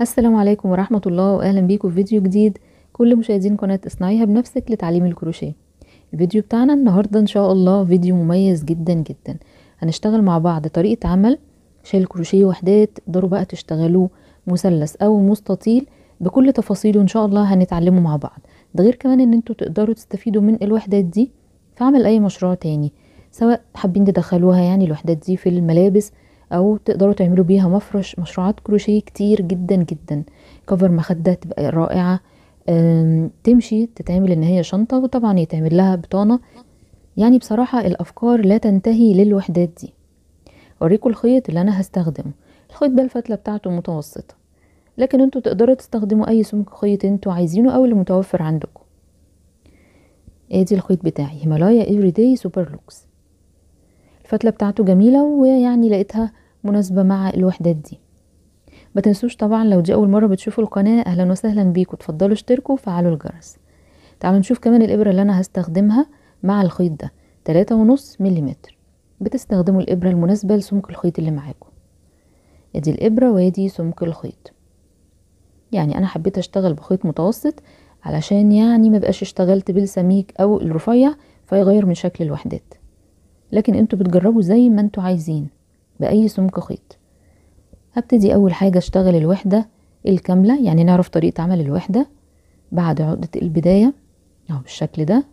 السلام عليكم ورحمة الله وأهلا بيكم في فيديو جديد كل مشاهدين قناة اصنعيها بنفسك لتعليم الكروشيه الفيديو بتاعنا النهاردة إن شاء الله فيديو مميز جدا جدا هنشتغل مع بعض طريقة عمل شايل كروشيه وحدات تقدروا بقى تشتغلوه مثلث أو مستطيل بكل تفاصيله إن شاء الله هنتعلمه مع بعض ده غير كمان إن انتوا تقدروا تستفيدوا من الوحدات دي في عمل أي مشروع تاني سواء حابين تدخلوها يعني الوحدات دي في الملابس او تقدروا تعملوا بيها مفرش مشروعات كروشيه كتير جدا جدا كفر مخدة تبقى رائعة تمشي تتعمل ان هي شنطة وطبعا يتعمل لها بطانة يعني بصراحة الافكار لا تنتهي للوحدات دي اوريكم الخيط اللي انا هستخدمه الخيط ده الفتلة بتاعته متوسطة لكن انتوا تقدروا تستخدموا اي سمك خيط انتوا عايزينه او اللي متوفر عندكم ادي الخيط بتاعي هيمالايا افري داي سوبر لوكس الفتلة بتاعته جميلة ويعني لقيتها مناسبة مع الوحدات دي ما تنسوش طبعا لو دي اول مرة بتشوفوا القناة اهلا وسهلا بيكم تفضلوا اشتركوا وفعلوا الجرس تعالوا نشوف كمان الابرة اللي انا هستخدمها مع الخيط ده تلاتة ونص مليمتر بتستخدموا الابرة المناسبة لسمك الخيط اللي معاكم ادي الابرة وادي سمك الخيط يعني انا حبيت اشتغل بخيط متوسط علشان يعني ما بقاش اشتغلت بالسميك او الرفيع فيغير من شكل الوحدات لكن انتوا بتجربوا زي ما انتوا عايزين بأي سمك خيط هبتدي أول حاجة اشتغل الوحدة الكاملة يعني نعرف طريقة عمل الوحدة بعد عقدة البداية اهو بالشكل ده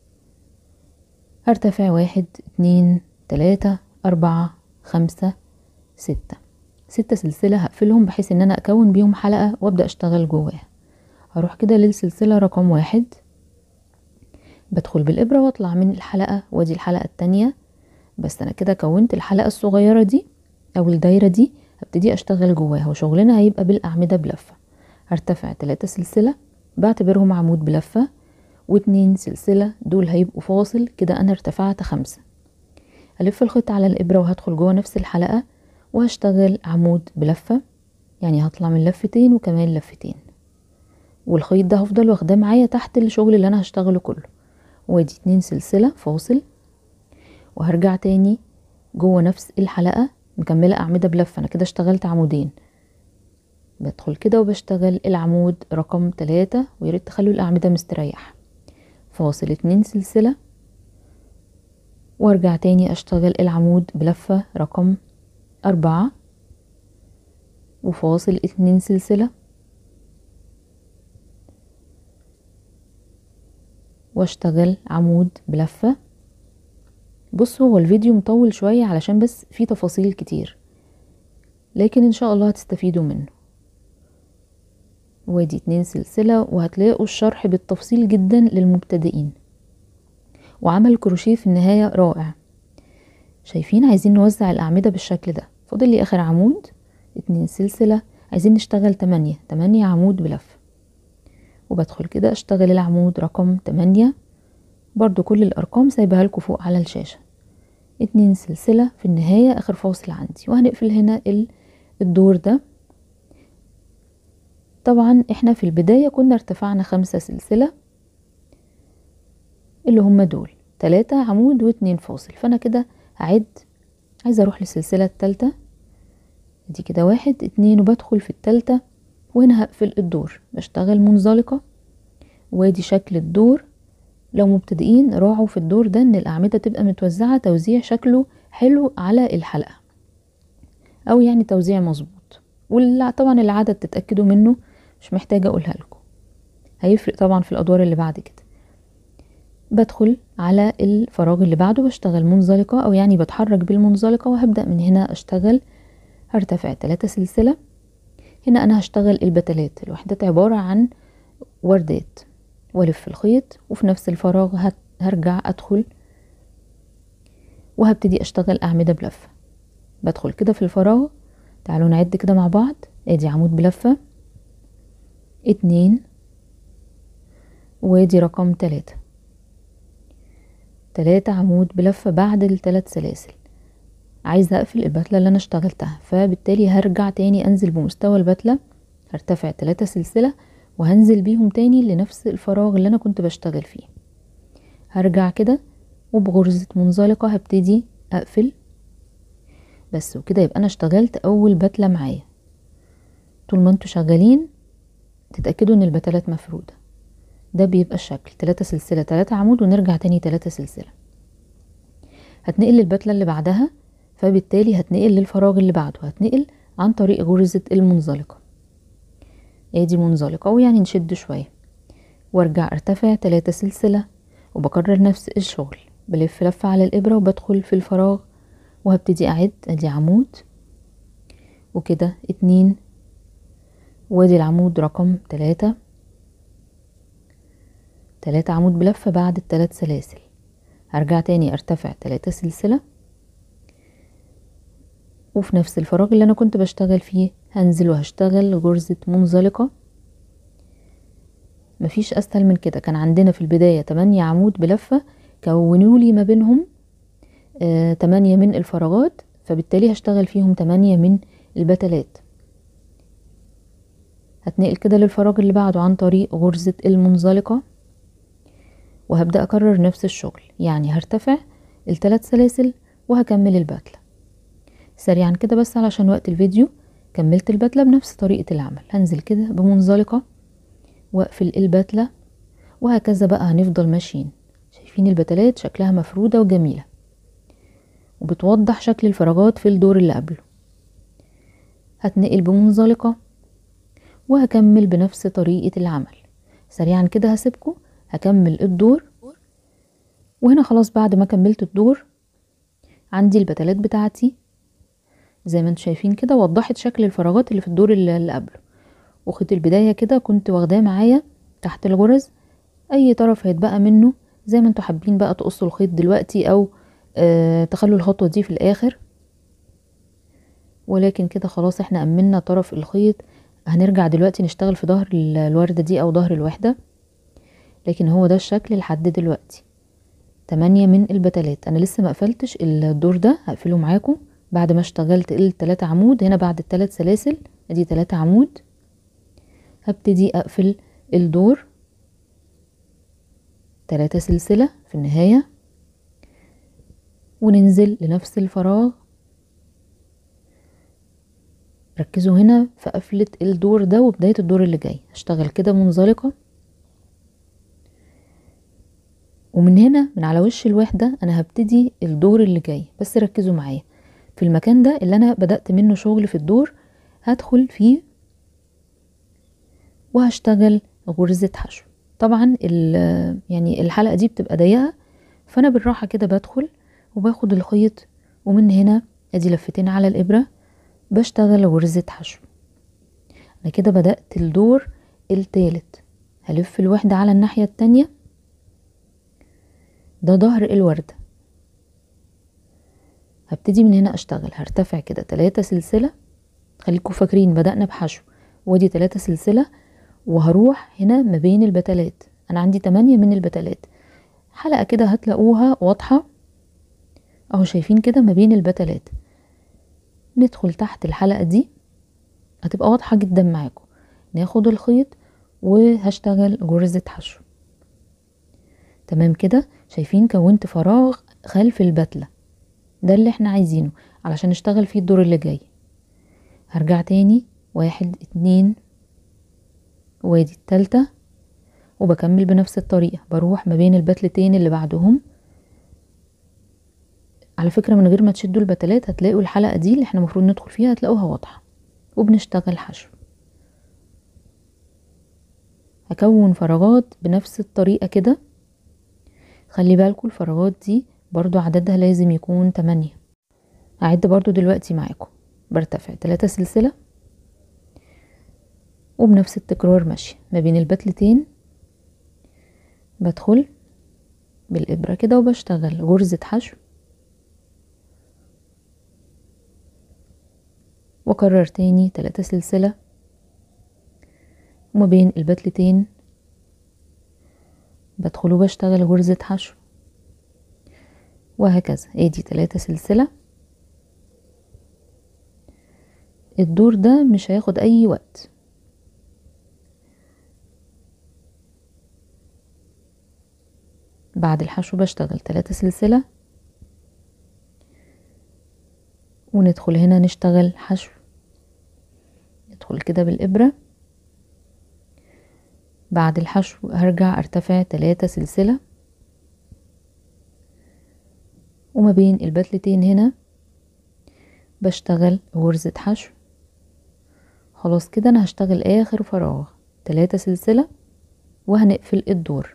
هرتفع واحد اتنين تلاتة أربعة خمسة ستة ستة سلسلة هقفلهم بحيث ان انا اكون بيهم حلقة وابدأ اشتغل جواها هروح كده للسلسلة رقم واحد بدخل بالإبرة واطلع من الحلقة وادي الحلقة التانية بس انا كده كونت الحلقة الصغيرة دي او الدايرة دي هبتدي اشتغل جواها وشغلنا هيبقى بالاعمدة بلفة هرتفع تلاتة سلسلة بعتبرهم عمود بلفة واتنين سلسلة دول هيبقوا فاصل كده انا ارتفعت خمسة الف الخيط على الابرة وهدخل جوه نفس الحلقة وهشتغل عمود بلفة يعني هطلع من لفتين وكمان لفتين والخيط ده هفضل واخداه معايا تحت الشغل اللي انا هشتغله كله وادي اتنين سلسلة فاصل وهرجع تاني جوه نفس الحلقة مكملة أعمدة بلفة أنا كده اشتغلت عمودين بدخل كده وبشتغل العمود رقم تلاتة وياريت تخلوا الأعمدة مستريح فاصل اتنين سلسلة وارجع تاني اشتغل العمود بلفة رقم أربعة وفاصل اتنين سلسلة واشتغل عمود بلفة بصوا هو الفيديو مطول شوية علشان بس فيه تفاصيل كتير لكن ان شاء الله هتستفيدوا منه وادي اتنين سلسلة وهتلاقوا الشرح بالتفصيل جدا للمبتدئين وعمل كروشيه في النهاية رائع شايفين عايزين نوزع الأعمدة بالشكل ده فاضل لي آخر عمود اتنين سلسلة عايزين نشتغل تمانية تمانية عمود بلف وبدخل كده اشتغل العمود رقم تمانية برضو كل الارقام سايبها لكم فوق على الشاشة اتنين سلسلة في النهاية اخر فاصل عندي وهنقفل هنا الدور ده طبعا احنا في البداية كنا ارتفعنا خمسة سلسلة اللي هما دول تلاتة عمود واتنين فاصل فانا كده هعد عايزة اروح للسلسلة التالتة دي كده واحد اتنين وبدخل في التالتة وهنا هقفل الدور بشتغل منزلقة وادي شكل الدور لو مبتدئين راعوا في الدور ده ان الاعمدة تبقى متوزعة توزيع شكله حلو على الحلقة او يعني توزيع مظبوط وطبعا العدد تتأكدوا منه مش محتاجة اقولها لكم هيفرق طبعا في الادوار اللي بعد كده بدخل على الفراغ اللي بعده بشتغل منزلقة او يعني بتحرك بالمنزلقة وهبدأ من هنا اشتغل هرتفع تلاتة سلسلة هنا انا هشتغل البتلات الوحدات عبارة عن وردات والف الخيط وفي نفس الفراغ هرجع ادخل وهبتدي اشتغل اعمدة بلفة بدخل كده في الفراغ تعالوا نعد كده مع بعض ادي عمود بلفة اتنين وادي رقم تلاتة تلاتة عمود بلفة بعد التلات سلاسل عايزة اقفل البتلة اللي انا اشتغلتها فبالتالي هرجع تاني انزل بمستوى البتلة هرتفع تلاتة سلسلة وهنزل بيهم تاني لنفس الفراغ اللي انا كنت بشتغل فيه هرجع كده وبغرزة منزلقة هبتدي اقفل بس وكده يبقى انا اشتغلت اول بتلة معايا طول ما انتوا شغالين تتأكدوا ان البتلات مفرودة ده بيبقى الشكل تلاتة سلسلة تلاتة عمود ونرجع تاني تلاتة سلسلة هتنقل للبتلة اللي بعدها فبالتالي هتنقل للفراغ اللي بعده هتنقل عن طريق غرزة المنزلقة ادي منزلقة ويعني نشد شوية وارجع ارتفع تلاتة سلسلة وبكرر نفس الشغل بلف لفة على الإبرة وبدخل في الفراغ وهبتدي أعد ادي عمود وكده اتنين وادي العمود رقم تلاتة تلاتة عمود بلفة بعد التلات سلاسل هرجع تاني ارتفع تلاتة سلسلة وفي نفس الفراغ اللي انا كنت بشتغل فيه هنزل وهشتغل غرزة منزلقة مفيش اسهل من كده كان عندنا في البداية تمانية عمود بلفة كونولي ما بينهم آه تمانية من الفراغات فبالتالي هشتغل فيهم تمانية من البتلات هتنقل كده للفراغ اللي بعده عن طريق غرزة المنزلقة وهبدأ أكرر نفس الشغل يعني هرتفع التلات سلاسل وهكمل البتلة سريعا كده بس علشان وقت الفيديو كملت البتلة بنفس طريقة العمل هنزل كده بمنزلقة واقفل البتلة وهكذا بقى هنفضل ماشيين شايفين البتلات شكلها مفرودة وجميلة وبتوضح شكل الفراغات في الدور اللي قبله هتنقل بمنزلقة وهكمل بنفس طريقة العمل سريعا كده هسيبكم هكمل الدور وهنا خلاص بعد ما كملت الدور عندي البتلات بتاعتي زي ما انتم شايفين كده وضحت شكل الفراغات اللي في الدور اللي قبله وخيط البداية كده كنت واخداه معايا تحت الغرز اي طرف هيتبقى منه زي ما انتوا حابين بقى تقصوا الخيط دلوقتي او آه تخلوا الخطوة دي في الاخر ولكن كده خلاص احنا امنا طرف الخيط هنرجع دلوقتي نشتغل في ظهر الوردة دي او ظهر الوحدة لكن هو ده الشكل لحد دلوقتي تمانية من البتلات انا لسه ما قفلتش الدور ده هقفله معاكم بعد ما اشتغلت التلاتة عمود هنا بعد التلات سلاسل ادي تلاتة عمود هبتدي اقفل الدور تلاتة سلسلة في النهاية وننزل لنفس الفراغ ركزوا هنا في قفلة الدور ده وبداية الدور اللي جاي هشتغل كده منزلقة ومن هنا من على وش الوحدة انا هبتدي الدور اللي جاي بس ركزوا معايا في المكان ده اللي انا بدأت منه شغل في الدور هدخل فيه وهشتغل غرزة حشو طبعا يعني الحلقة دي بتبقى ضيقة فانا بالراحة كده بدخل وباخد الخيط ومن هنا ادي لفتين على الابرة بشتغل غرزة حشو انا كده بدأت الدور التالت هلف الوحدة على الناحية التانية ده ظهر الوردة هبتدي من هنا اشتغل هرتفع كده تلاتة سلسلة خليكم فاكرين بدأنا بحشو وادي تلاتة سلسلة وهروح هنا ما بين البتلات انا عندي تمانية من البتلات حلقة كده هتلاقوها واضحة اهو شايفين كده ما بين البتلات ندخل تحت الحلقة دي هتبقى واضحة جدا معاكم ناخد الخيط وهشتغل غرزة حشو تمام كده شايفين كونت فراغ خلف البتلة ده اللي احنا عايزينه علشان نشتغل فيه الدور اللي جاي هرجع تاني واحد اتنين وادي التالتة وبكمل بنفس الطريقة بروح ما بين البتلتين اللي بعدهم على فكرة من غير ما تشدوا البتلات هتلاقوا الحلقة دي اللي احنا المفروض ندخل فيها هتلاقوها واضحة وبنشتغل حشو هكون فراغات بنفس الطريقة كده خلي بالكم الفراغات دي برضو عددها لازم يكون تمانية هعد برضو دلوقتي معاكم برتفع تلاتة سلسلة وبنفس التكرار ماشية ما بين البتلتين بدخل بالإبرة كده وبشتغل غرزة حشو وأكرر تاني تلاتة سلسلة وما بين البتلتين بدخل وبشتغل غرزة حشو وهكذا ادي تلاتة سلسلة الدور ده مش هياخد اي وقت بعد الحشو بشتغل تلاتة سلسلة وندخل هنا نشتغل حشو بدخل كده بالإبرة بعد الحشو هرجع ارتفع تلاتة سلسلة وما بين البتلتين هنا بشتغل غرزة حشو خلاص كده انا هشتغل اخر فراغ تلاتة سلسلة وهنقفل الدور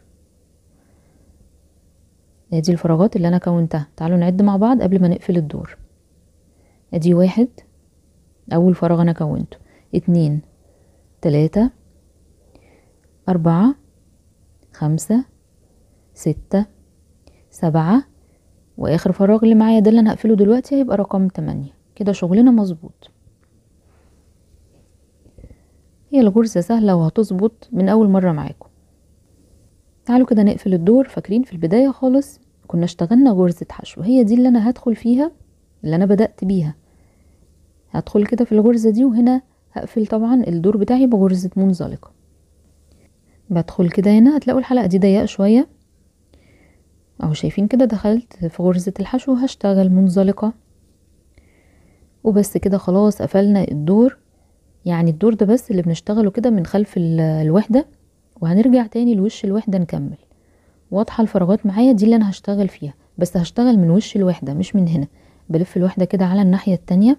ادي الفراغات اللي انا كونتها تعالوا نعد مع بعض قبل ما نقفل الدور ادي واحد اول فراغ انا كونته اتنين تلاتة اربعة خمسة ستة سبعة واخر فراغ اللي معايا ده اللي انا هقفله دلوقتي هيبقى رقم تمانية كده شغلنا مظبوط هي الغرزة سهلة وهتظبط من اول مرة معاكم تعالوا كده نقفل الدور فاكرين في البداية خالص كنا اشتغلنا غرزة حشو هي دي اللي انا هدخل فيها اللي انا بدأت بيها هدخل كده في الغرزة دي وهنا هقفل طبعا الدور بتاعي بغرزة منزلقة بدخل كده هنا هتلاقوا الحلقة دي ضيقة شوية اهو شايفين كده دخلت في غرزة الحشو هشتغل منزلقة وبس كده خلاص قفلنا الدور يعني الدور ده بس اللي بنشتغله كده من خلف الوحدة وهنرجع تاني لوش الوحدة نكمل واضحة الفراغات معايا دي اللي انا هشتغل فيها بس هشتغل من وش الوحدة مش من هنا بلف الوحدة كده على الناحية التانية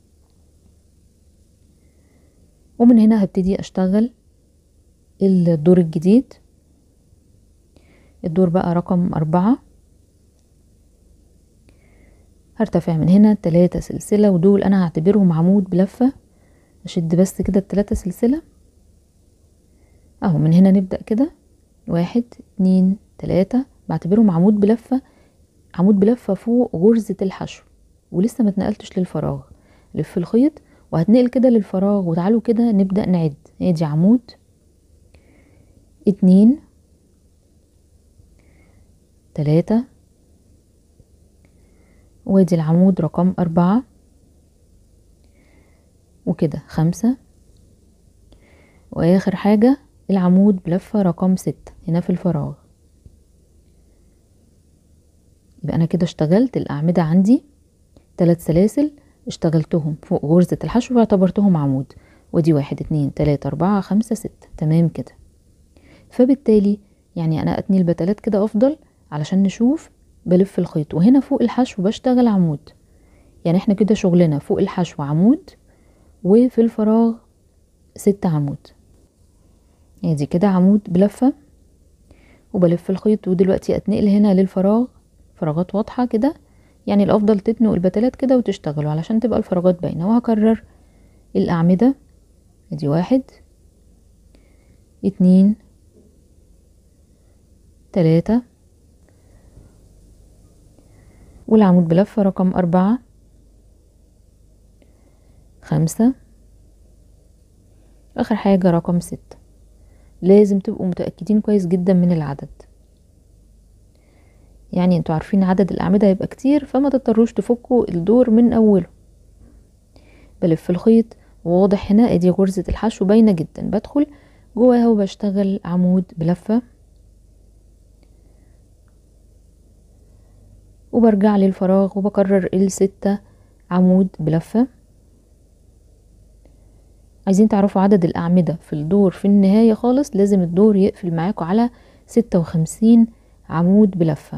ومن هنا هبتدي اشتغل الدور الجديد الدور بقى رقم أربعة هرتفع من هنا تلاتة سلسلة ودول أنا هعتبرهم عمود بلفة أشد بس كده التلاتة سلسلة أهو من هنا نبدأ كده واحد اتنين تلاتة بعتبرهم عمود بلفة عمود بلفة فوق غرزة الحشو ولسه ما اتنقلتش للفراغ لف الخيط وهتنقل كده للفراغ وتعالوا كده نبدأ نعد ادي عمود اتنين تلاتة وادي العمود رقم أربعة وكده خمسة وآخر حاجة العمود بلفة رقم ستة هنا في الفراغ يبقى أنا كده اشتغلت الأعمدة عندي تلات سلاسل اشتغلتهم فوق غرزة الحشو واعتبرتهم عمود ودي واحد اتنين تلاتة أربعة خمسة ستة تمام كده فبالتالي يعني أنا أتني البتلات كده أفضل علشان نشوف بلف الخيط وهنا فوق الحشو بشتغل عمود يعني احنا كده شغلنا فوق الحشو عمود وفي الفراغ ست عمود ادي كده عمود بلفة وبلف الخيط ودلوقتي اتنقل هنا للفراغ فراغات واضحة كده يعني الافضل تتنقوا البتلات كده وتشتغلوا علشان تبقى الفراغات باينة وهكرر الاعمدة ادي واحد اتنين تلاتة والعمود بلفة رقم أربعة خمسة آخر حاجة رقم ستة لازم تبقوا متأكدين كويس جدا من العدد يعني انتوا عارفين عدد الأعمدة هيبقى كتير فما تضطروش تفكوا الدور من أوله بلف الخيط واضح هنا ادي غرزة الحشو باينة جدا بدخل جواها وبشتغل عمود بلفة وبرجع للفراغ وبكرر الستة عمود بلفة عايزين تعرفوا عدد الأعمدة في الدور في النهاية خالص لازم الدور يقفل معاكم على ستة وخمسين عمود بلفة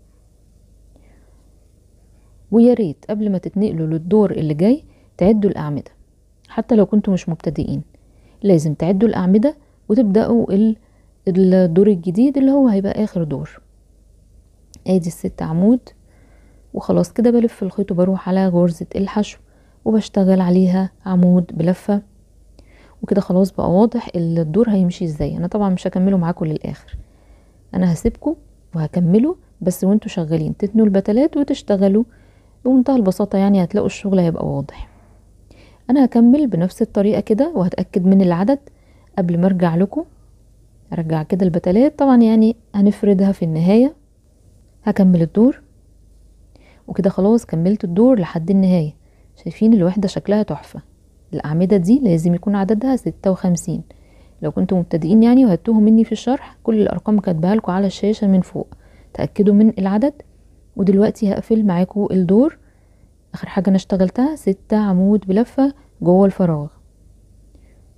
ويا ريت قبل ما تتنقلوا للدور اللي جاي تعدوا الأعمدة حتى لو كنتوا مش مبتدئين لازم تعدوا الأعمدة وتبدأوا الدور الجديد اللي هو هيبقى آخر دور ادي الست عمود وخلاص كده بلف الخيط وبروح على غرزة الحشو وبشتغل عليها عمود بلفة وكده خلاص بقى واضح الدور هيمشي ازاي انا طبعا مش هكمله معاكم للاخر انا هسيبكم وهكمله بس وانتوا شغالين تتنوا البتلات وتشتغلوا بمنتهى البساطة يعني هتلاقوا الشغل هيبقى واضح انا هكمل بنفس الطريقة كده وهتأكد من العدد قبل ما ارجع لكم ارجع كده البتلات طبعا يعني هنفردها في النهاية هكمل الدور وكده خلاص كملت الدور لحد النهاية شايفين الوحدة شكلها تحفة الأعمدة دي لازم يكون عددها ستة وخمسين لو كنتم مبتدئين يعني وهتوهم مني في الشرح كل الأرقام كاتباها لكم على الشاشة من فوق تأكدوا من العدد ودلوقتي هقفل معاكم الدور آخر حاجة أنا اشتغلتها ستة عمود بلفة جوه الفراغ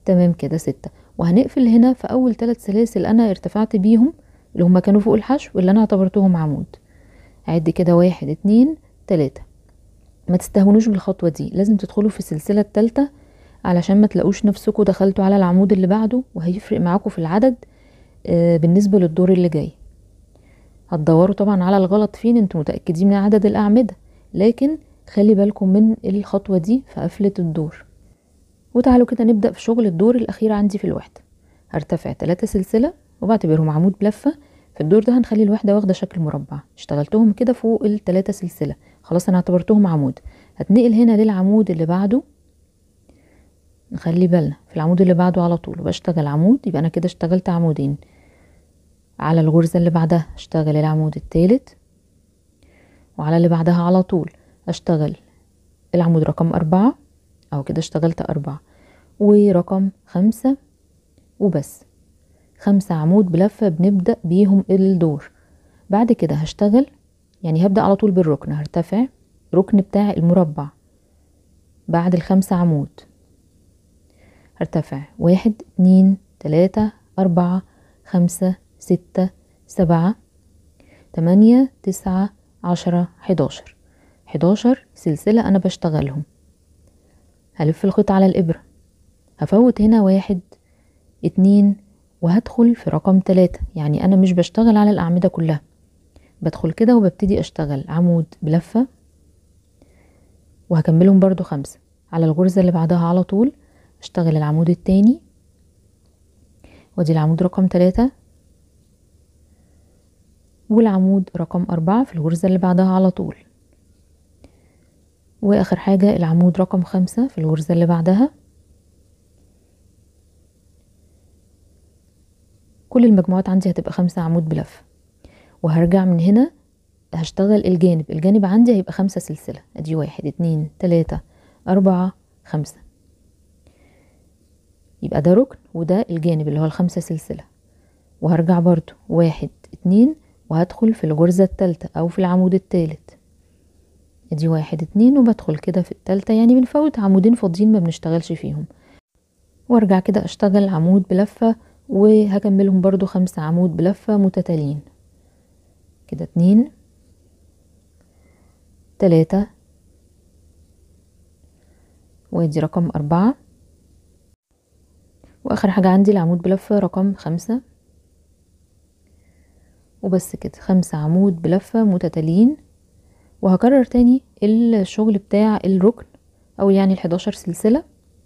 تمام كده ستة وهنقفل هنا في اول ثلاث سلاسل انا ارتفعت بيهم اللي هما كانوا فوق الحشو اللي انا اعتبرتهم عمود عد كده واحد اتنين تلاتة ما تستهونوش بالخطوة دي لازم تدخلوا في السلسلة التالتة علشان ما تلاقوش نفسكم دخلتوا على العمود اللي بعده وهيفرق معاكم في العدد آه، بالنسبة للدور اللي جاي هتدوروا طبعا على الغلط فين انتوا متأكدين من عدد الأعمدة لكن خلي بالكم من الخطوة دي في قفلة الدور وتعالوا كده نبدأ في شغل الدور الأخير عندي في الوحدة هرتفع تلاتة سلسلة وبعتبرهم عمود بلفة في الدور ده هنخلي الوحدة واخدة شكل مربع اشتغلتهم كده فوق التلاتة سلسلة خلاص انا اعتبرتهم عمود هتنقل هنا للعمود اللي بعده نخلي بالنا في العمود اللي بعده على طول وبشتغل عمود يبقى انا كده اشتغلت عمودين على الغرزة اللي بعدها اشتغل العمود التالت وعلى اللي بعدها على طول اشتغل العمود رقم أربعة أو كده اشتغلت أربعة ورقم خمسة وبس خمسة عمود بلفة بنبدأ بيهم الدور بعد كده هشتغل يعني هبدأ على طول بالركن هرتفع ركن بتاع المربع بعد الخمسة عمود هرتفع واحد اتنين تلاتة أربعة خمسة ستة سبعة تمانية تسعة عشرة حداشر حداشر سلسلة أنا بشتغلهم هلف الخيط على الإبرة هفوت هنا واحد اتنين وهدخل في رقم تلاتة يعني أنا مش بشتغل على الأعمدة كلها بدخل كده وببتدي أشتغل عمود بلفة وهكملهم برضو خمسة على الغرزة اللي بعدها على طول اشتغل العمود التاني وادي العمود رقم تلاتة والعمود رقم أربعة في الغرزة اللي بعدها على طول وآخر حاجة العمود رقم خمسة في الغرزة اللي بعدها كل المجموعات عندي هتبقى خمسة عمود بلف وهرجع من هنا هشتغل الجانب الجانب عندي هيبقى خمسة سلسلة ادي واحد اتنين تلاتة اربعة خمسة يبقى ده ركن وده الجانب اللي هو الخمسة سلسلة وهرجع برضو واحد اتنين وهدخل في الغرزة التالتة او في العمود التالت ادي واحد اتنين وبدخل كده في التالتة يعني بنفوت عمودين فاضيين ما بنشتغلش فيهم وارجع كده اشتغل عمود بلفة وهكملهم برضو خمسة عمود بلفة متتاليين كده اتنين تلاتة وادي رقم أربعة وآخر حاجة عندي العمود بلفة رقم خمسة وبس كده خمسة عمود بلفة متتاليين وهكرر تاني الشغل بتاع الركن أو يعني الحداشر سلسلة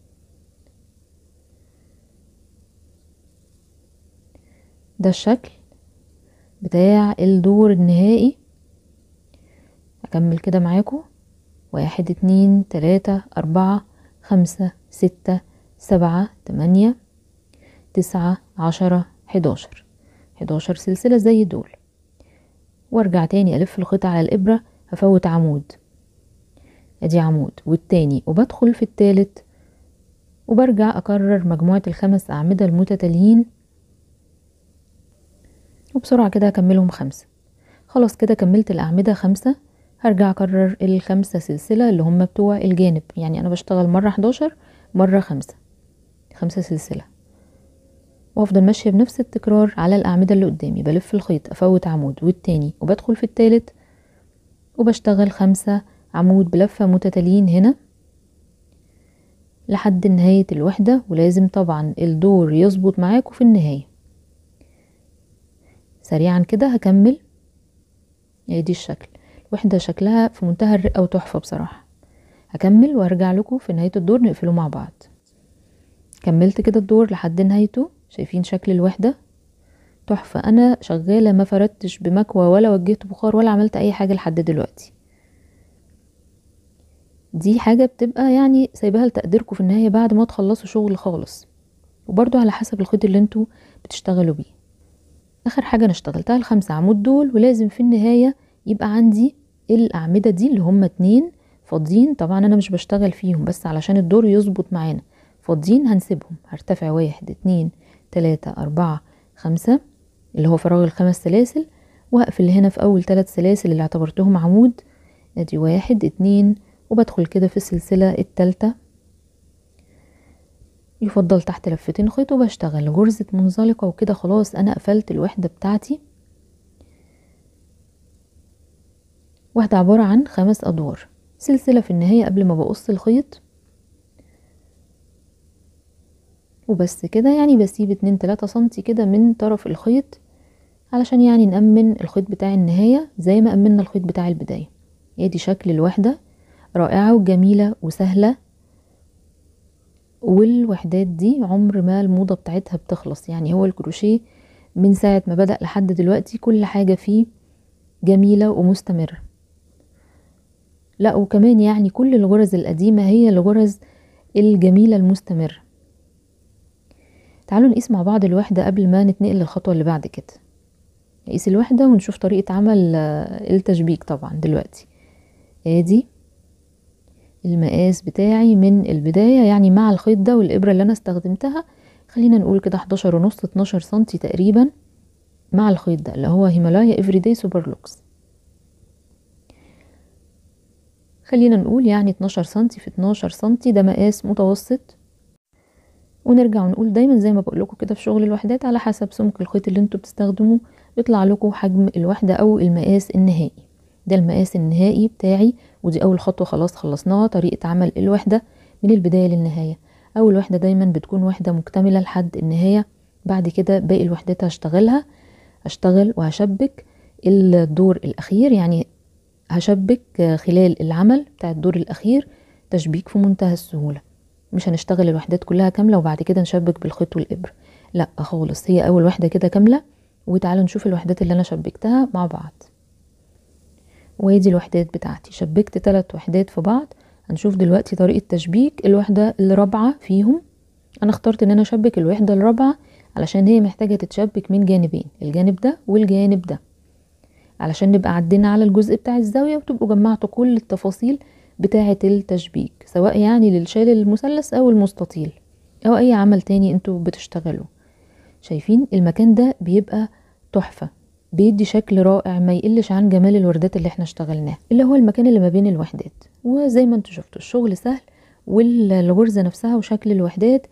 ده الشكل بتاع الدور النهائي اكمل كده معاكم واحد اتنين تلاتة اربعة خمسة ستة سبعة تمانية تسعة عشرة حداشر حداشر سلسلة زي دول وارجع تاني الف الخيط على الابرة هفوت عمود ادي عمود والتاني وبدخل في التالت وبرجع اكرر مجموعة الخمس اعمدة المتتاليين وبسرعة كده هكملهم خمسة خلاص كده كملت الأعمدة خمسة هرجع أكرر الخمسة سلسلة اللي هم بتوع الجانب يعني أنا بشتغل مرة حداشر مرة خمسة خمسة سلسلة وافضل ماشية بنفس التكرار على الأعمدة اللي قدامي بلف الخيط أفوت عمود والتاني وبدخل في التالت وبشتغل خمسة عمود بلفة متتاليين هنا لحد نهاية الوحدة ولازم طبعا الدور يظبط معاكم في النهاية سريعا كده هكمل اهي دي الشكل الوحدة شكلها في منتهى الرقة وتحفة بصراحة هكمل وارجع لكم في نهاية الدور نقفله مع بعض كملت كده الدور لحد نهايته شايفين شكل الوحدة تحفة انا شغالة ما فردتش بمكوى ولا وجهت بخار ولا عملت اي حاجة لحد دلوقتي دي حاجة بتبقى يعني سايباها لتقديركم في النهاية بعد ما تخلصوا شغل خالص وبرضو على حسب الخيط اللي انتوا بتشتغلوا بيه اخر حاجة انا اشتغلتها الخمسة عمود دول ولازم في النهاية يبقى عندي الاعمدة دي اللي هما اتنين فاضيين طبعا انا مش بشتغل فيهم بس علشان الدور يظبط معانا فاضيين هنسيبهم هرتفع واحد اتنين تلاتة اربعة خمسة اللي هو فراغ الخمس سلاسل وهقفل هنا في اول ثلاث سلاسل اللي اعتبرتهم عمود ادي واحد اتنين وبدخل كده في السلسلة التالتة يفضل تحت لفتين خيط وبشتغل غرزة منزلقة وكده خلاص انا قفلت الوحدة بتاعتي واحدة عبارة عن خمس ادوار سلسلة في النهاية قبل ما بقص الخيط وبس كده يعني بسيب اتنين تلاتة سنتي كده من طرف الخيط علشان يعني نأمن الخيط بتاع النهاية زي ما أمنا الخيط بتاع البداية ادي شكل الوحدة رائعة وجميلة وسهلة والوحدات دي عمر ما الموضة بتاعتها بتخلص يعني هو الكروشيه من ساعة ما بدأ لحد دلوقتي كل حاجة فيه جميلة ومستمرة لا وكمان يعني كل الغرز القديمة هي الغرز الجميلة المستمرة تعالوا نقيس مع بعض الوحدة قبل ما نتنقل للخطوة اللي بعد كده نقيس الوحدة ونشوف طريقة عمل التشبيك طبعا دلوقتي ادي المقاس بتاعي من البداية يعني مع الخيط ده والإبرة اللي أنا استخدمتها خلينا نقول كده 11 ونص 12 سنتي تقريبا مع الخيط ده اللي هو هيمالايا افريداي سوبر لوكس خلينا نقول يعني 12 سنتي في 12 سنتي ده مقاس متوسط ونرجع ونقول دايما زي ما بقول لكم كده في شغل الوحدات على حسب سمك الخيط اللي انتوا بتستخدموه بيطلع لكم حجم الوحدة او المقاس النهائي ده المقاس النهائي بتاعي ودي اول خطوة خلاص خلصناها طريقة عمل الوحدة من البداية للنهاية اول وحدة دايما بتكون وحدة مكتملة لحد النهاية بعد كده باقي الوحدات هشتغلها هشتغل وهشبك الدور الاخير يعني هشبك خلال العمل بتاع الدور الاخير تشبيك في منتهى السهولة مش هنشتغل الوحدات كلها كاملة وبعد كده نشبك بالخيط والإبر لا خالص هي أول وحدة كده كاملة وتعالوا نشوف الوحدات اللي أنا شبكتها مع بعض وادي الوحدات بتاعتي شبكت تلات وحدات في بعض هنشوف دلوقتي طريقة تشبيك الوحدة الرابعة فيهم أنا اخترت إن أنا أشبك الوحدة الرابعة علشان هي محتاجة تتشبك من جانبين الجانب ده والجانب ده علشان نبقى عدينا على الجزء بتاع الزاوية وتبقوا جمعتوا كل التفاصيل بتاعة التشبيك سواء يعني للشال المثلث او المستطيل او اي عمل تاني انتوا بتشتغلوا شايفين المكان ده بيبقى تحفة بيدي شكل رائع ما يقلش عن جمال الوردات اللي احنا اشتغلناه اللي هو المكان اللي ما بين الوحدات وزي ما انتوا شفتوا الشغل سهل والغرزة نفسها وشكل الوحدات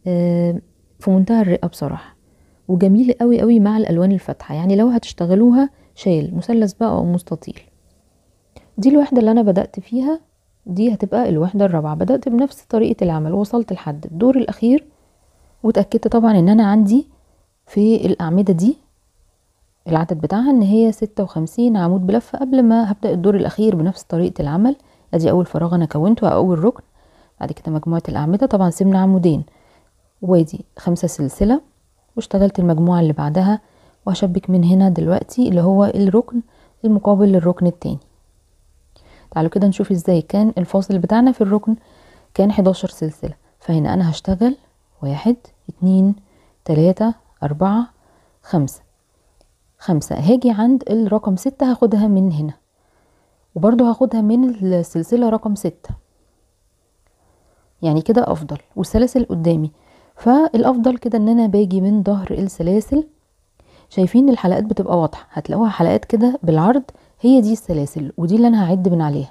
في منتهى الرقة بصراحة وجميل قوي قوي مع الالوان الفاتحة يعني لو هتشتغلوها شايل مثلث بقى او مستطيل دي الوحدة اللي انا بدأت فيها دي هتبقى الوحدة الرابعة بدأت بنفس طريقة العمل وصلت لحد الدور الأخير وتأكدت طبعا ان انا عندي في الأعمدة دي العدد بتاعها ان هي ستة وخمسين عمود بلفة قبل ما هبدأ الدور الأخير بنفس طريقة العمل ادي أول فراغ انا كونته أول ركن بعد كده مجموعة الأعمدة طبعا سيبنا عمودين وادي خمسة سلسلة واشتغلت المجموعة اللي بعدها وهشبك من هنا دلوقتي اللي هو الركن المقابل للركن التاني تعالوا كده نشوف ازاي كان الفاصل بتاعنا في الركن كان 11 سلسلة فهنا انا هشتغل واحد اتنين تلاتة اربعة خمسة خمسة هاجي عند الرقم ستة هاخدها من هنا وبرضو هاخدها من السلسلة رقم ستة يعني كده افضل والسلاسل قدامي فالافضل كده ان انا باجي من ظهر السلاسل شايفين الحلقات بتبقى واضحة هتلاقوها حلقات كده بالعرض هي دي السلاسل ودي اللي انا هعد من عليها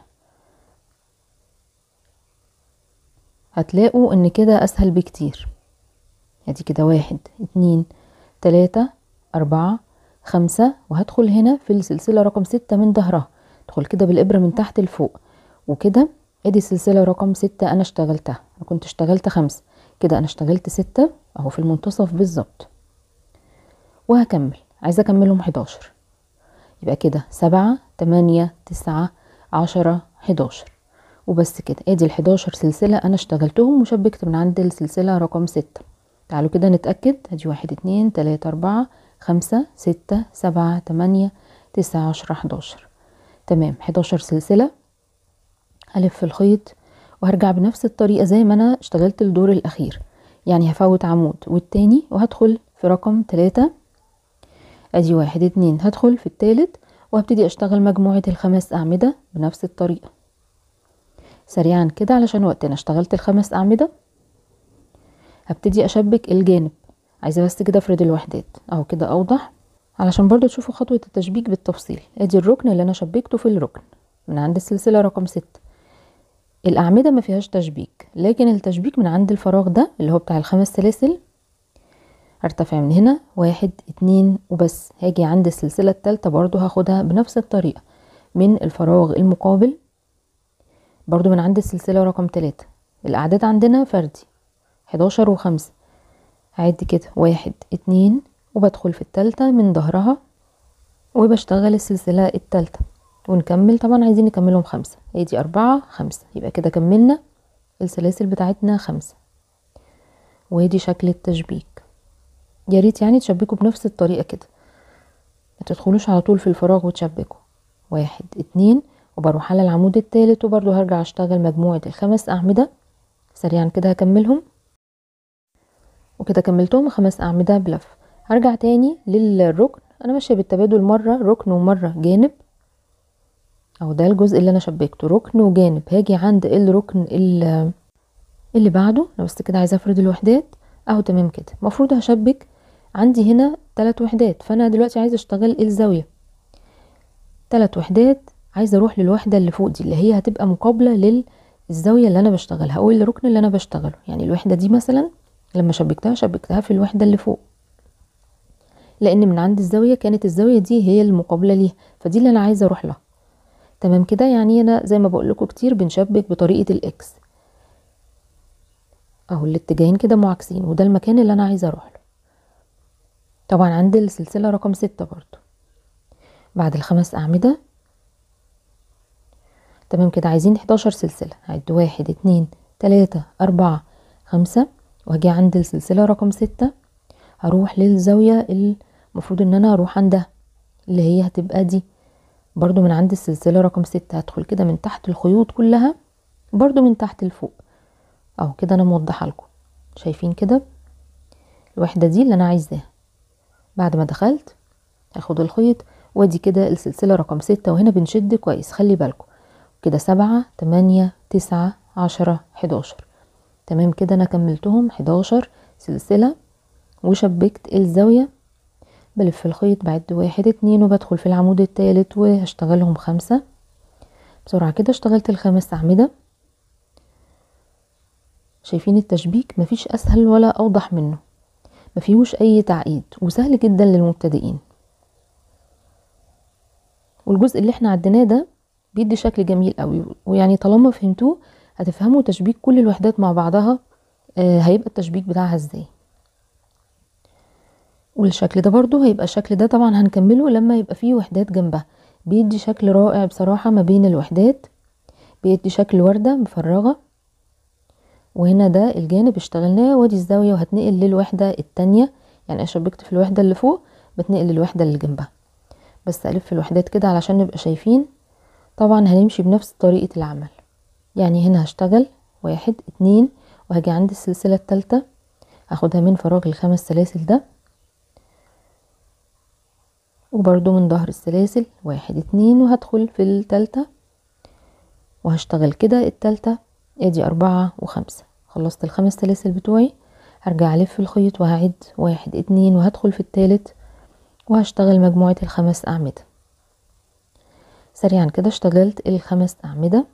هتلاقوا ان كده اسهل بكتير ادي كده واحد اتنين تلاتة اربعة خمسة وهدخل هنا في السلسلة رقم ستة من ظهرها ادخل كده بالابرة من تحت لفوق وكده ادي السلسلة رقم ستة انا اشتغلتها انا كنت اشتغلت خمسة كده انا اشتغلت ستة اهو في المنتصف بالظبط وهكمل عايزة اكملهم حداشر يبقى كده سبعة تمانية تسعة عشرة حداشر وبس كده ادي الحداشر سلسلة انا اشتغلتهم وشبكت من عند السلسلة رقم ستة تعالوا كده نتأكد ادي واحد اتنين تلاتة اربعة خمسة ستة سبعة تمانية تسعة عشرة حداشر تمام حداشر سلسلة هلف الخيط وهرجع بنفس الطريقة زي ما انا اشتغلت الدور الاخير يعني هفوت عمود والتاني وهدخل في رقم تلاتة ادي واحد اتنين هدخل في التالت وهبتدي اشتغل مجموعة الخمس اعمدة بنفس الطريقة سريعا كده علشان وقتنا اشتغلت الخمس اعمدة هبتدي اشبك الجانب عايزة بس كده افرد الوحدات اهو كده اوضح علشان برضو تشوفوا خطوة التشبيك بالتفصيل ادي الركن اللي انا شبكته في الركن من عند السلسلة رقم ستة الأعمدة ما فيهاش تشبيك لكن التشبيك من عند الفراغ ده اللي هو بتاع الخمس سلاسل هرتفع من هنا واحد اتنين وبس هاجي عند السلسلة التالتة برضو هاخدها بنفس الطريقة من الفراغ المقابل برضو من عند السلسلة رقم تلاتة الأعداد عندنا فردي حداشر وخمسة هعد كده واحد اتنين وبدخل في التالتة من ظهرها وبشتغل السلسلة التالتة ونكمل طبعا عايزين نكملهم خمسة ادي اربعة خمسة يبقى كده كملنا السلاسل بتاعتنا خمسة وادي شكل التشبيك يا ريت يعني تشبكوا بنفس الطريقة كده ما تدخلوش على طول في الفراغ وتشبكوا واحد اتنين وبروح على العمود التالت وبرضو هرجع اشتغل مجموعة الخمس اعمدة سريعا كده هكملهم وكده كملتهم خمس اعمدة بلف هرجع تاني للركن انا ماشية بالتبادل مرة ركن ومرة جانب اهو ده الجزء اللي انا شبكته ركن وجانب هاجي عند الركن اللي بعده لو بس كده عايزه افرد الوحدات اهو تمام كده المفروض هشبك عندي هنا ثلاث وحدات فانا دلوقتي عايزه اشتغل الزاويه ثلاث وحدات عايزه اروح للوحده اللي فوق دي اللي هي هتبقى مقابله للزاويه اللي انا بشتغلها او الركن اللي انا بشتغله يعني الوحده دي مثلا لما شبكتها شبكتها في الوحده اللي فوق لان من عند الزاويه كانت الزاويه دي هي المقابله ليها فدي اللي انا عايزه اروح لها تمام كده يعني انا زي ما بقول لكم كتير بنشبك بطريقه الاكس اهو الاتجاهين كده معاكسين وده المكان اللي انا عايزه اروح له طبعا عند السلسله رقم ستة برضو بعد الخمس اعمده تمام كده عايزين 11 سلسله هعد واحد اتنين تلاتة اربعة خمسة واجي عند السلسله رقم ستة هروح للزاويه المفروض ان انا اروح عندها اللي هي هتبقى دي برضو من عند السلسلة رقم ستة هدخل كده من تحت الخيوط كلها برضو من تحت لفوق اهو كده انا موضحه لكم شايفين كده الوحدة دي اللي انا عايزاها بعد ما دخلت هاخد الخيط وادي كده السلسلة رقم ستة وهنا بنشد كويس خلي بالكم كده سبعة تمانية تسعة عشرة حداشر تمام كده انا كملتهم حداشر سلسلة وشبكت الزاوية بلف الخيط بعد واحد اتنين وبدخل في العمود التالت وهشتغلهم خمسة بسرعة كده اشتغلت الخمس أعمدة شايفين التشبيك مفيش أسهل ولا أوضح منه مفيهوش أي تعقيد وسهل جدا للمبتدئين والجزء اللي احنا عديناه ده بيدي شكل جميل قوي ويعني طالما فهمتوه هتفهموا تشبيك كل الوحدات مع بعضها آه هيبقى التشبيك بتاعها ازاي والشكل ده برضو هيبقى الشكل ده طبعا هنكمله لما يبقى فيه وحدات جنبها بيدي شكل رائع بصراحة ما بين الوحدات بيدي شكل وردة مفرغة وهنا ده الجانب اشتغلناه وادي الزاوية وهتنقل للوحدة التانية يعني اشبكت في الوحدة اللي فوق بتنقل للوحدة اللي جنبها بس الف الوحدات كده علشان نبقى شايفين طبعا هنمشي بنفس طريقة العمل يعني هنا هشتغل واحد اتنين وهاجي عند السلسلة التالتة هاخدها من فراغ الخمس سلاسل ده وبرضو من ظهر السلاسل واحد اتنين وهدخل في التالتة وهشتغل كده التالتة ادي اربعة وخمسة خلصت الخمس سلاسل بتوعي هرجع الف الخيط وهعد واحد اتنين وهدخل في التالت وهشتغل مجموعة الخمس اعمدة سريعا كده اشتغلت الخمس اعمدة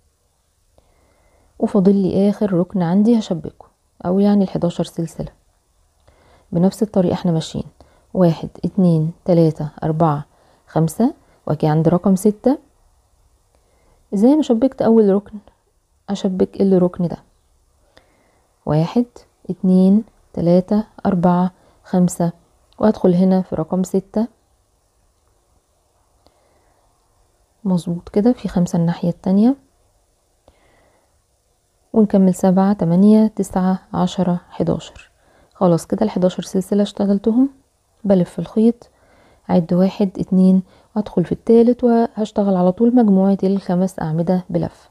وفاضل لي اخر ركن عندي هشبكه او يعني الحداشر سلسلة بنفس الطريقة احنا ماشيين واحد اتنين تلاتة اربعة خمسة واجي عند رقم ستة زي ما شبكت اول ركن اشبك الركن ده واحد اتنين تلاتة اربعة خمسة وادخل هنا في رقم ستة مظبوط كده في خمسة الناحية التانية ونكمل سبعة تمانية تسعة عشرة حداشر خلاص كده الحداشر سلسلة اشتغلتهم بلف الخيط عد واحد اتنين وادخل في التالت وهشتغل على طول مجموعة الخمس اعمدة بلف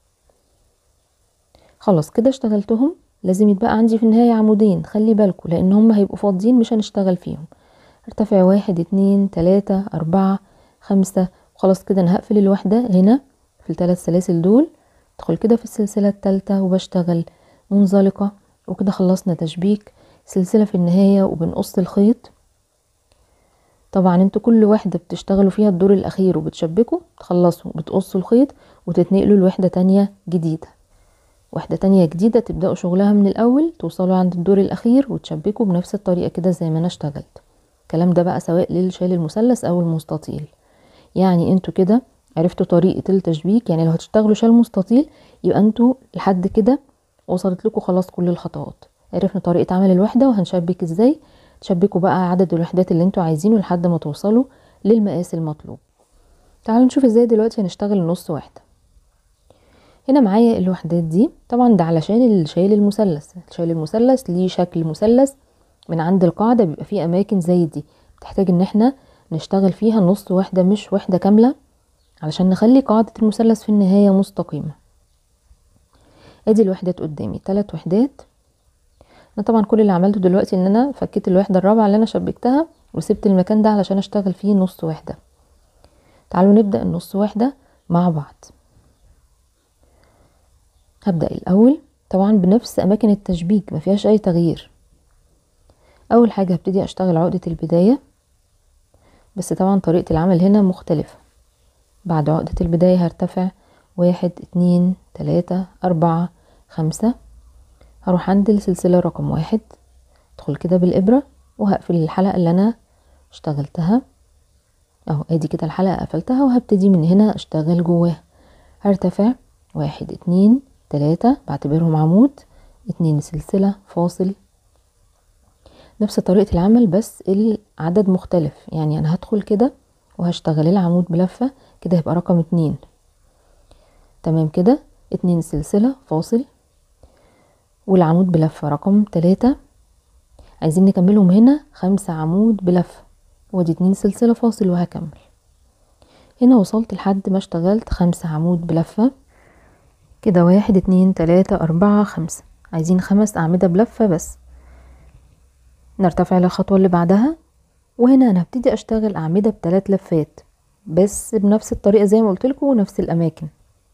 خلاص كده اشتغلتهم لازم يتبقى عندي في النهاية عمودين خلي بالكم لان هم هيبقوا فاضيين مش هنشتغل فيهم ارتفع واحد اتنين تلاتة اربعة خمسة وخلاص كده انا هقفل الوحدة هنا في الثلاث سلاسل دول ادخل كده في السلسلة التالتة وبشتغل منزلقة وكده خلصنا تشبيك سلسلة في النهاية وبنقص الخيط طبعا انتوا كل واحدة بتشتغلوا فيها الدور الاخير وبتشبكوا تخلصوا بتقصوا الخيط وتتنقلوا لوحدة تانية جديدة وحدة تانية جديدة تبدأوا شغلها من الأول توصلوا عند الدور الأخير وتشبكوا بنفس الطريقة كده زي ما أنا اشتغلت الكلام ده بقى سواء للشال المثلث أو المستطيل يعني انتوا كده عرفتوا طريقة التشبيك يعني لو هتشتغلوا شال مستطيل يبقى انتوا لحد كده وصلت لكم خلاص كل الخطوات عرفنا طريقة عمل الوحدة وهنشبك ازاي تشبكوا بقى عدد الوحدات اللي انتوا عايزينه لحد ما توصلوا للمقاس المطلوب تعالوا نشوف ازاي دلوقتي هنشتغل نص واحدة هنا معايا الوحدات دي طبعا ده علشان الشايل المثلث الشايل المثلث ليه شكل مثلث من عند القاعدة بيبقى فيه اماكن زي دي بتحتاج ان احنا نشتغل فيها نص واحدة مش واحدة كاملة علشان نخلي قاعدة المثلث في النهاية مستقيمة ادي الوحدات قدامي ثلاث وحدات انا طبعا كل اللي عملته دلوقتي ان انا فكيت الوحدة الرابعة اللي انا شبكتها وسبت المكان ده علشان اشتغل فيه نص واحدة تعالوا نبدأ النص واحدة مع بعض هبدأ الأول طبعا بنفس أماكن التشبيك ما فيهاش أي تغيير أول حاجة هبتدي أشتغل عقدة البداية بس طبعا طريقة العمل هنا مختلفة بعد عقدة البداية هرتفع واحد اتنين تلاتة أربعة خمسة هروح عند السلسلة رقم واحد ادخل كده بالإبرة وهقفل الحلقة اللي أنا اشتغلتها اهو ادي كده الحلقة قفلتها وهبتدي من هنا اشتغل جواها هرتفع واحد اتنين تلاتة بعتبرهم عمود اتنين سلسلة فاصل نفس طريقة العمل بس العدد مختلف يعني انا هدخل كده وهشتغل العمود بلفة كده هيبقى رقم اتنين تمام كده اتنين سلسلة فاصل والعمود بلفة رقم تلاتة عايزين نكملهم هنا خمسة عمود بلفة وادي اتنين سلسلة فاصل وهكمل هنا وصلت لحد ما اشتغلت خمسة عمود بلفة كده واحد اتنين تلاتة اربعة خمسة عايزين خمس اعمدة بلفة بس نرتفع للخطوة اللي بعدها وهنا انا هبتدي اشتغل اعمدة بتلات لفات بس بنفس الطريقة زي ما قلتلكم ونفس الاماكن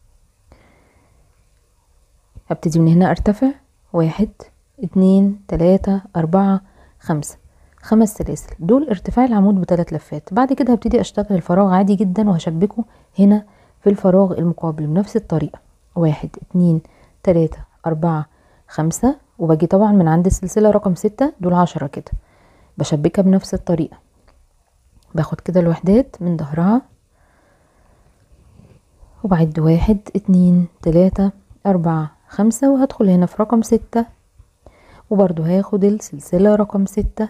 هبتدي من هنا ارتفع واحد اتنين تلاتة اربعة خمسة خمس سلاسل دول ارتفاع العمود بثلاث لفات بعد كده هبتدي اشتغل الفراغ عادي جدا وهشبكه هنا في الفراغ المقابل بنفس الطريقة واحد اتنين تلاتة اربعة خمسة وباجي طبعا من عند السلسلة رقم ستة دول عشرة كده بشبكها بنفس الطريقة باخد كده الوحدات من ظهرها وبعد واحد اتنين تلاتة اربعة خمسة وهدخل هنا في رقم ستة وبرضو هاخد السلسلة رقم ستة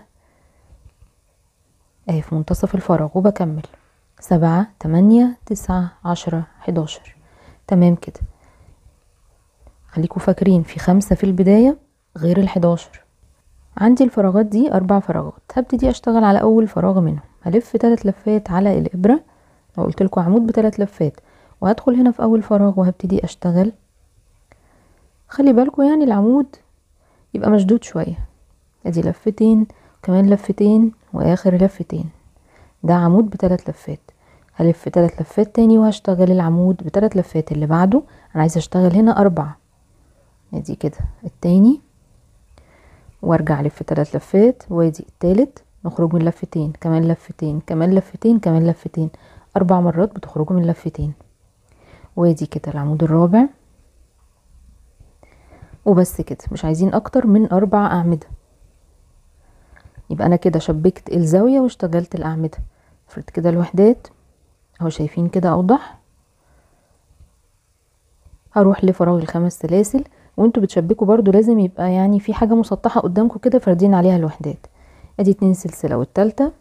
اهي في منتصف الفراغ وبكمل سبعة تمانية تسعة عشرة حداشر تمام كده خليكوا فاكرين في خمسة في البداية غير الحداشر عندي الفراغات دي اربع فراغات هبتدي اشتغل على اول فراغ منهم هلف تلات لفات على الابرة لو قلت لكم عمود بتلات لفات وهدخل هنا في اول فراغ وهبتدي اشتغل خلي بالكم يعني العمود يبقى مشدود شوية ادي لفتين كمان لفتين واخر لفتين ده عمود بثلاث لفات هلف ثلاث لفات تاني وهشتغل العمود بثلاث لفات اللي بعده انا عايزه اشتغل هنا اربعة ادي كده التاني وارجع الف ثلاث لفات وادي التالت نخرج من لفتين كمان لفتين كمان لفتين كمان لفتين اربع مرات بتخرجوا من لفتين وادي كده العمود الرابع وبس كده مش عايزين اكتر من اربع اعمده يبقى انا كده شبكت الزاويه واشتغلت الاعمده افرد كده الوحدات اهو شايفين كده اوضح هروح لفراغ الخمس سلاسل وانتوا بتشبكوا برضو لازم يبقى يعني في حاجه مسطحه قدامكم كده فاردين عليها الوحدات ادي اتنين سلسله والتالتة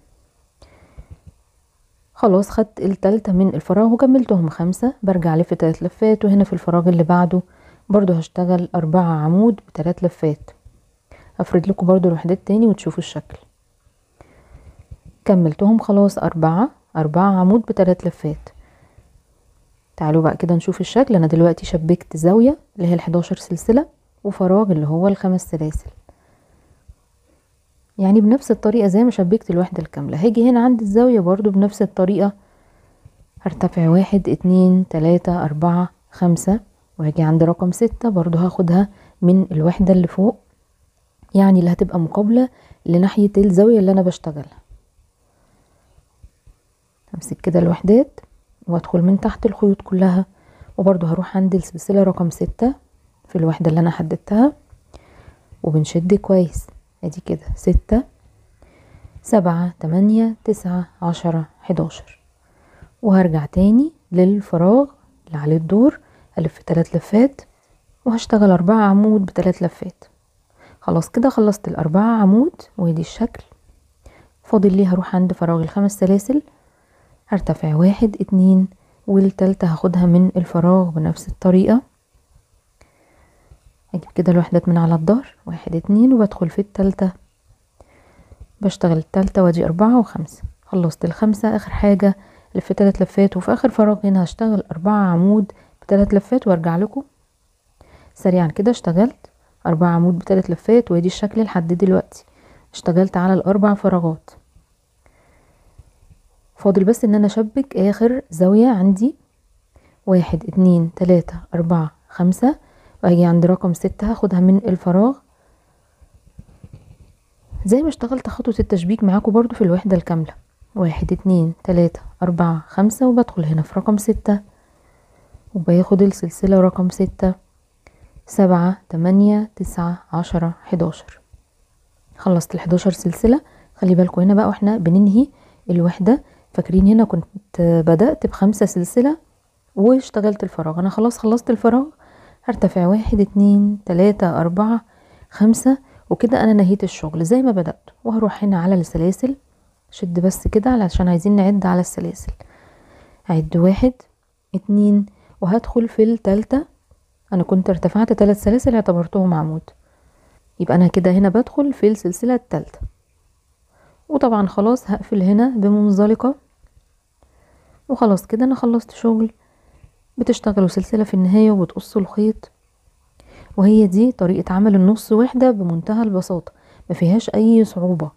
خلاص خدت التالتة من الفراغ وكملتهم خمسة برجع لف تلات لفات وهنا في الفراغ اللي بعده برضو هشتغل اربعة عمود بتلات لفات هفرد لكم برضو الوحدات تاني وتشوفوا الشكل كملتهم خلاص اربعة اربعة عمود بتلات لفات تعالوا بقى كده نشوف الشكل انا دلوقتي شبكت زاوية اللي هي الحداشر سلسلة وفراغ اللي هو الخمس سلاسل يعني بنفس الطريقة زي ما شبكت الوحدة الكاملة هاجي هنا عند الزاوية برضو بنفس الطريقة هرتفع واحد اتنين تلاتة اربعة خمسة وهاجي عند رقم ستة برضو هاخدها من الوحدة اللي فوق يعني اللي هتبقى مقابلة لناحية الزاوية اللي انا بشتغلها همسك كده الوحدات وادخل من تحت الخيوط كلها وبرضو هروح عند السلسلة رقم ستة في الوحدة اللي انا حددتها وبنشد كويس ادي كده ستة سبعة تمانية تسعة عشرة حداشر وهرجع تاني للفراغ اللي عليه الدور الف تلات لفات وهشتغل اربعة عمود بتلات لفات خلاص كده خلصت الاربعة عمود وادي الشكل فاضل لي هروح عند فراغ الخمس سلاسل هرتفع واحد اتنين والتالتة هاخدها من الفراغ بنفس الطريقة اجيب كده الوحدات من على الظهر واحد اتنين وبدخل في التالتة بشتغل التالتة وادي اربعة وخمسة خلصت الخمسة اخر حاجة لف تلات لفات وفي اخر فراغ هنا هشتغل اربعة عمود بتلات لفات وارجع لكم سريعا كده اشتغلت اربعة عمود بتلات لفات وادي الشكل لحد دلوقتي اشتغلت على الاربع فراغات فاضل بس ان انا اشبك اخر زاوية عندي واحد اتنين تلاتة اربعة خمسة واجي عند رقم ستة هاخدها من الفراغ زي ما اشتغلت خطوة التشبيك معاكم برضو في الوحدة الكاملة واحد اتنين تلاتة اربعة خمسة وبدخل هنا في رقم ستة وباخد السلسلة رقم ستة سبعة تمانية تسعة عشرة حداشر خلصت الحداشر سلسلة خلي بالكم هنا بقى واحنا بننهي الوحدة فاكرين هنا كنت بدأت بخمسة سلسلة واشتغلت الفراغ انا خلاص خلصت الفراغ هرتفع واحد اتنين تلاتة اربعة خمسة وكده انا نهيت الشغل زي ما بدأت وهروح هنا على السلاسل شد بس كده علشان عايزين نعد على السلاسل هعد واحد اتنين وهدخل في التالتة انا كنت ارتفعت تلات سلاسل اعتبرتهم عمود يبقى انا كده هنا بدخل في السلسلة التالتة وطبعا خلاص هقفل هنا بمنزلقة وخلاص كده انا خلصت شغل بتشتغلوا سلسلة في النهاية وبتقصوا الخيط وهي دي طريقة عمل النص وحدة بمنتهى البساطة ما فيهاش اي صعوبة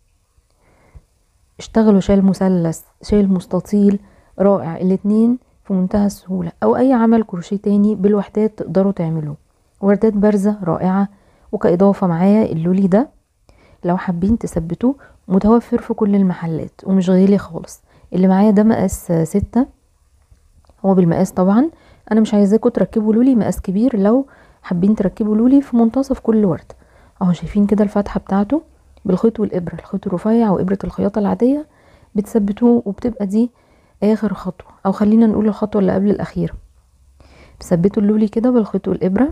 اشتغلوا شال مثلث شال مستطيل رائع الاتنين في منتهى السهولة او اي عمل كروشيه تاني بالوحدات تقدروا تعملوه وردات بارزة رائعة وكإضافة معايا اللولي ده لو حابين تثبتوه متوفر في كل المحلات ومش غالي خالص اللي معايا ده مقاس ستة هو بالمقاس طبعا انا مش عايزاكم تركبوا لولي مقاس كبير لو حابين تركبوا لولي في منتصف كل ورد اهو شايفين كده الفتحة بتاعته بالخيط والابرة الخيط الرفيع وابرة الخياطة العادية بتثبتوه وبتبقى دي اخر خطوة او خلينا نقول الخطوة اللي قبل الاخيرة بثبتوا اللولي كده بالخيط والابرة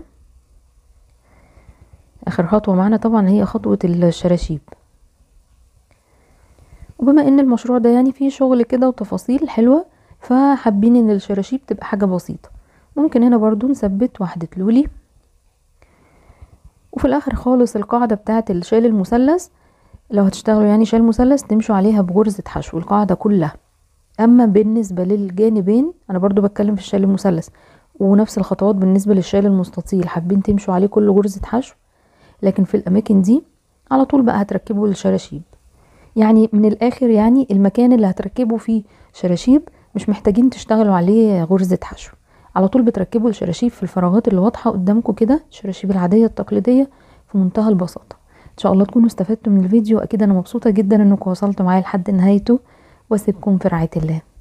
اخر خطوة معانا طبعا هي خطوة الشراشيب وبما ان المشروع ده يعني فيه شغل كده وتفاصيل حلوة فحابين ان الشراشيب تبقى حاجة بسيطة ممكن هنا برضو نثبت واحدة لولي وفي الاخر خالص القاعدة بتاعة الشال المثلث لو هتشتغلوا يعني شال مثلث تمشوا عليها بغرزة حشو القاعدة كلها اما بالنسبة للجانبين انا برضو بتكلم في الشال المثلث ونفس الخطوات بالنسبة للشال المستطيل حابين تمشوا عليه كل غرزة حشو لكن في الاماكن دي على طول بقى هتركبوا الشراشيب يعني من الاخر يعني المكان اللي هتركبوا فيه شراشيب مش محتاجين تشتغلوا عليه غرزة حشو على طول بتركبوا الشراشيب في الفراغات اللي واضحة قدامكم كده الشراشيب العادية التقليدية في منتهى البساطة ان شاء الله تكونوا استفدتوا من الفيديو اكيد انا مبسوطة جدا انكم وصلتوا معايا لحد نهايته واسيبكم في رعاية الله